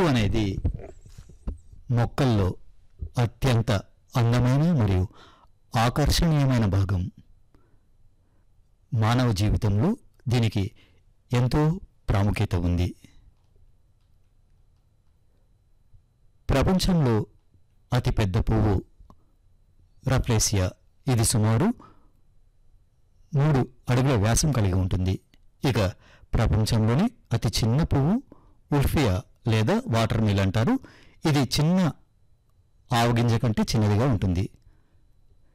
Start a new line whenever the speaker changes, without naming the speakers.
అనేది మొక్కల్లో అత్యంత అందమైన మరియు ఆకర్షణీయమైన భాగం మానవ జీవితంలో దీనికి ఎంతో ప్రాముఖ్యత ఉంది ప్రపంచంలో అతిపెద్ద పువ్వు రప్లేసియా ఇది సుమారు మూడు అడుగుల వ్యాసం కలిగి ఉంటుంది ఇక ప్రపంచంలోని అతి చిన్న పువ్వు ఉల్ఫియా లేదా వాటర్ మిల్ అంటారు ఇది చిన్న ఆవగింజ కంటే చిన్నదిగా ఉంటుంది